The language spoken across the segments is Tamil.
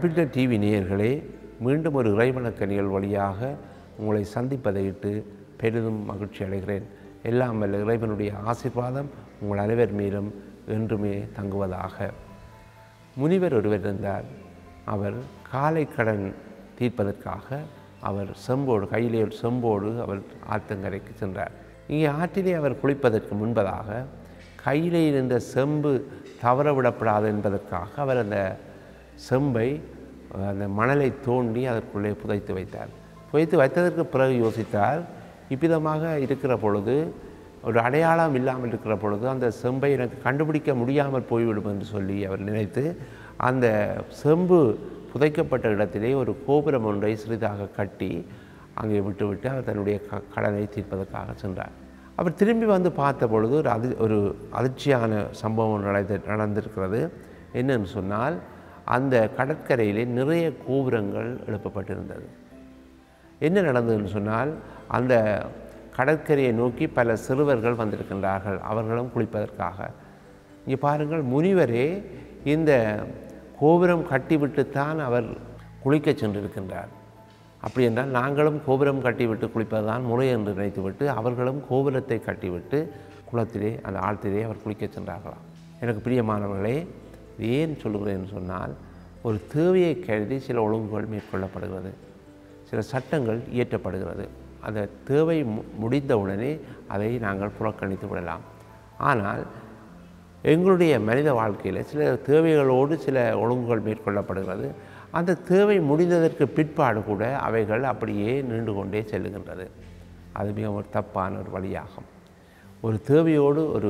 கேபிட்டல் டிவி நேயர்களே மீண்டும் ஒரு இறைவணக்கணிகள் வழியாக உங்களை சந்திப்பதையிட்டு பெரிதும் மகிழ்ச்சி அடைகிறேன் எல்லாம் வல்ல இறைவனுடைய ஆசீர்வாதம் உங்கள் அனைவர் மீதும் என்றுமே தங்குவதாக முனிவர் ஒருவர் இருந்தார் அவர் காலை கடன் தீர்ப்பதற்காக அவர் செம்போடு கையிலே ஒரு செம்போடு அவர் ஆத்தங்கரைக்கு சென்றார் இங்கே ஆற்றிலே அவர் குளிப்பதற்கு முன்பதாக கையிலே இருந்த செம்பு தவற விடப்படாது என்பதற்காக அவர் அந்த செம்பை அந்த மணலை தோண்டி அதற்குள்ளே புதைத்து வைத்தார் புதைத்து வைத்ததற்கு பிறகு யோசித்தார் இவ்விதமாக இருக்கிற பொழுது ஒரு அடையாளம் இல்லாமல் இருக்கிற பொழுது அந்த செம்பை எனக்கு கண்டுபிடிக்க முடியாமல் போய்விடும் என்று சொல்லி அவர் நினைத்து அந்த செம்பு புதைக்கப்பட்ட இடத்திலே ஒரு கோபுரம் ஒன்றை சிறிதாக கட்டி அங்கே விட்டுவிட்டு அவர் தன்னுடைய க கடனை தீர்ப்பதற்காக சென்றார் அவர் திரும்பி வந்து பார்த்த பொழுது ஒரு அதி ஒரு அதிர்ச்சியான சம்பவம் நடந்து நடந்திருக்கிறது என்னன்னு சொன்னால் அந்த கடற்கரையிலே நிறைய கோபுரங்கள் எழுப்பப்பட்டிருந்தது என்ன நடந்ததுன்னு சொன்னால் அந்த கடற்கரையை நோக்கி பல சிறுவர்கள் வந்திருக்கின்றார்கள் அவர்களும் குளிப்பதற்காக இங்கே பாருங்கள் முனிவரே இந்த கோபுரம் கட்டிவிட்டுத்தான் அவர் குளிக்கச் சென்றிருக்கின்றார் அப்படி என்றால் நாங்களும் கோபுரம் கட்டிவிட்டு குளிப்பதுதான் முறை என்று நினைத்துவிட்டு அவர்களும் கோபுரத்தை கட்டிவிட்டு குளத்திலே அந்த ஆழ்த்திலே அவர் குளிக்கச் சென்றார்களாம் எனக்கு பிரியமானவர்களே இது ஏன் சொல்லுகிறேன் சொன்னால் ஒரு தேவையை கருதி சில ஒழுங்குகள் மேற்கொள்ளப்படுகிறது சில சட்டங்கள் இயற்றப்படுகிறது அந்த தேவை மு- முடிந்தவுடனே அதை நாங்கள் புறக்கணித்து விடலாம் ஆனால் எங்களுடைய மனித வாழ்க்கையில் சில தேவைகளோடு சில ஒழுங்குகள் மேற்கொள்ளப்படுகிறது அந்த தேவை முடிந்ததற்கு பிற்பாடு கூட அவைகள் அப்படியே நீண்டு கொண்டே செல்லுகின்றது அது மிக ஒரு தப்பான ஒரு வழியாகும் ஒரு தேவையோடு ஒரு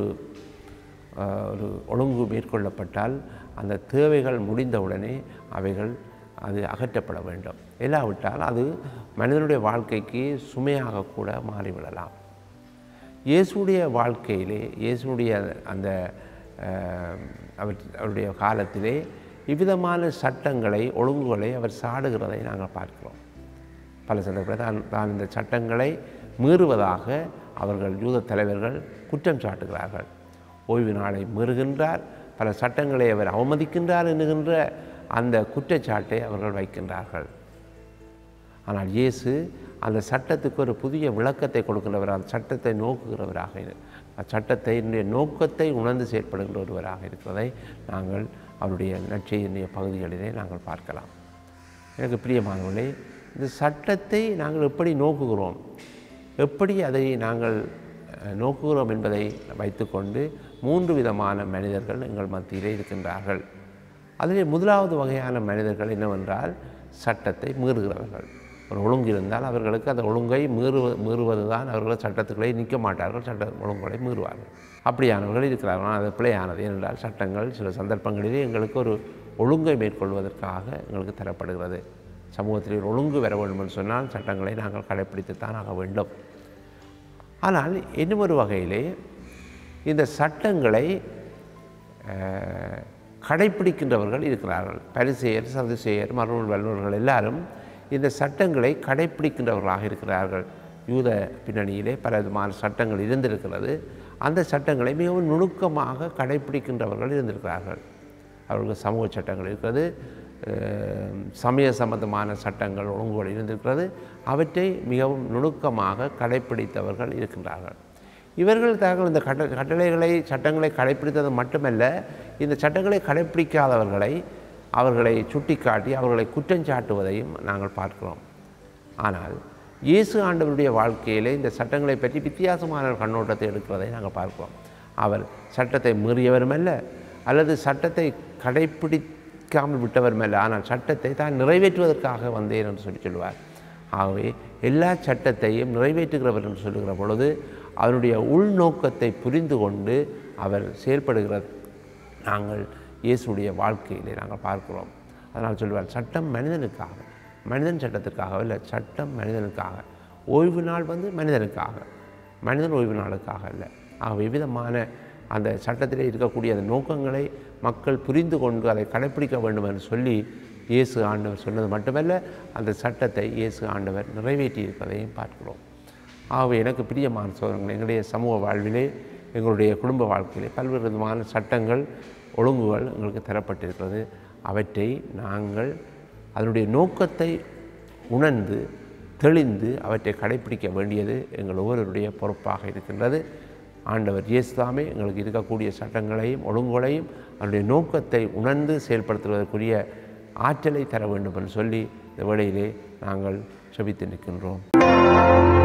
அஹ், ஒரு ஒழுங்கு மேற்கொள்ளப்பட்டால் அந்த தேவைகள் முடிந்தவுடனே அவைகள் அது அகற்றப்பட வேண்டும் இல்லாவிட்டால் அது மனிதனுடைய வாழ்க்கைக்கு சுமையாக கூட மாறிவிடலாம் இயேசுடைய வாழ்க்கையிலே இயேசுடைய அந்த அஹ், அவர் அவருடைய காலத்திலே இவ்விதமான சட்டங்களை ஒழுங்குகளை அவர் சாடுகிறதை நாங்கள் பார்க்கிறோம் பல சந்தர்ப்பத்தில் தான் தான் இந்த சட்டங்களை மீறுவதாக அவர்கள் யூத தலைவர்கள் குற்றம் சாட்டுகிறார்கள் ஓய்வு நாளை மீறுகின்றார் பல சட்டங்களை அவர் அவமதிக்கின்றார் என்கின்ற அந்த குற்றச்சாட்டை அவர்கள் வைக்கின்றார்கள் ஆனால் இயேசு அந்த சட்டத்துக்கு ஒரு புதிய விளக்கத்தை கொடுக்கின்றவர் அந்த சட்டத்தை நோக்குகிறவராக இரு- அச்சட்டத்தை என்னுடைய நோக்கத்தை உணர்ந்து செயற்படுகின்ற ஒருவராக இருக்கிறதை நாங்கள் அவருடைய நற்செய்திய பகுதிகளிலே நாங்கள் பார்க்கலாம் எனக்கு பிரியமானவர்களே இந்த சட்டத்தை நாங்கள் எப்படி நோக்குகிறோம் எப்படி அதை நாங்கள் அஹ், நோக்குகிறோம் என்பதை வைத்துக்கொண்டு மூன்று விதமான மனிதர்கள் எங்கள் மத்தியிலே இருக்கின்றார்கள் அதிலே முதலாவது வகையான மனிதர்கள் என்னவென்றால் சட்டத்தை மீறுகிறவர்கள் ஒரு ஒழுங்கு இருந்தால் அவர்களுக்கு அந்த ஒழுங்கை மீறுவ மீறுவது தான் அவர்கள் சட்டத்துக்களை நிற்க மாட்டார்கள் சட்ட ஒழுங்குகளை மீறுவார்கள் அப்படியானவர்கள் இருக்கிறார்கள் ஆனால் அது பிழையானது ஏனென்றால் சட்டங்கள் சில சந்தர்ப்பங்களிலே எங்களுக்கு ஒரு ஒழுங்கை மேற்கொள்வதற்காக எங்களுக்கு தரப்படுகிறது சமூகத்தில் ஒரு ஒழுங்கு வர வேண்டும் என்று சொன்னால் சட்டங்களை நாங்கள் கடைப்பிடித்துத்தான் ஆக வேண்டும் ஆனால் இன்னும் ஒரு வகையிலே இந்த சட்டங்களை அஹ், கடைப்பிடிக்கின்றவர்கள் இருக்கிறார்கள் பரிசெயர் சதுசெயர் மறுநூல் வல்லுநர்கள் எல்லாரும் இந்த சட்டங்களை கடைப்பிடிக்கின்றவர்களாக இருக்கிறார்கள் யூத பின்னணியிலே பல விதமான சட்டங்கள் இருந்திருக்கிறது அந்த சட்டங்களை மிகவும் நுணுக்கமாக கடைப்பிடிக்கின்றவர்கள் இருந்திருக்கிறார்கள் அவர்களுக்கு சமூக சட்டங்கள் இருக்கிறது அஹ், சமய சம்பந்தமான சட்டங்கள் ஒழுங்குகள் இருந்திருக்கிறது அவற்றை மிகவும் நுணுக்கமாக கடைப்பிடித்தவர்கள் இருக்கின்றார்கள் இவர்கள் தாங்கள் இந்த கட்ட கட்டளைகளை சட்டங்களை கடைப்பிடித்தது மட்டுமல்ல இந்த சட்டங்களை கடைப்பிடிக்காதவர்களை அவர்களை சுட்டிக்காட்டி அவர்களை குற்றஞ்சாட்டுவதையும் நாங்கள் பார்க்கிறோம் ஆனால் இயேசு ஆண்டவருடைய வாழ்க்கையிலே இந்த சட்டங்களை பற்றி வித்தியாசமான ஒரு கண்ணோட்டத்தை எடுக்கிறதை நாங்கள் பார்க்கிறோம் அவர் சட்டத்தை மீறியவரும் அல்ல அல்லது சட்டத்தை கடைப்பிடிக்காமல் விட்டவரும் அல்ல ஆனால் சட்டத்தை தான் நிறைவேற்றுவதற்காக வந்தேன் என்று சொல்லி சொல்லுவார் ஆகவே எல்லா சட்டத்தையும் நிறைவேற்றுகிறவர் என்று சொல்லுகிற பொழுது அவருடைய உள்நோக்கத்தை புரிந்து கொண்டு அவர் செயல்படுகிற நாங்கள் இயேசுடைய வாழ்க்கையிலே நாங்கள் பார்க்கிறோம் அதனால் சொல்லுவார் சட்டம் மனிதனுக்காக மனிதன் சட்டத்திற்காக இல்லை சட்டம் மனிதனுக்காக ஓய்வு நாள் வந்து மனிதனுக்காக மனிதன் ஓய்வு நாளுக்காக இல்லை ஆகவே விதமான அந்த சட்டத்திலே இருக்கக்கூடிய அந்த நோக்கங்களை மக்கள் புரிந்து கொண்டு அதை கடைப்பிடிக்க வேண்டும் என்று சொல்லி இயேசு ஆண்டவர் சொன்னது மட்டுமல்ல அந்த சட்டத்தை இயேசு ஆண்டவர் நிறைவேற்றி இருப்பதையும் பார்க்கிறோம் ஆகவே எனக்கு பிரியமான சோதரங்கள் எங்களுடைய சமூக வாழ்விலே எங்களுடைய குடும்ப வாழ்க்கையிலே பல்வேறு விதமான சட்டங்கள் ஒழுங்குகள் எங்களுக்கு தரப்பட்டிருக்கிறது அவற்றை நாங்கள் அதனுடைய நோக்கத்தை உணர்ந்து தெளிந்து அவற்றை கடைப்பிடிக்க வேண்டியது எங்கள் ஒவ்வொருவருடைய பொறுப்பாக இருக்கின்றது ஆண்டவர் இயேசுதாமே எங்களுக்கு இருக்கக்கூடிய சட்டங்களையும் ஒழுங்குகளையும் அதனுடைய நோக்கத்தை உணர்ந்து செயல்படுத்துவதற்குரிய ஆற்றலை தர வேண்டும் என்று சொல்லி இந்த வேளையிலே நாங்கள் செபித்து நிற்கின்றோம்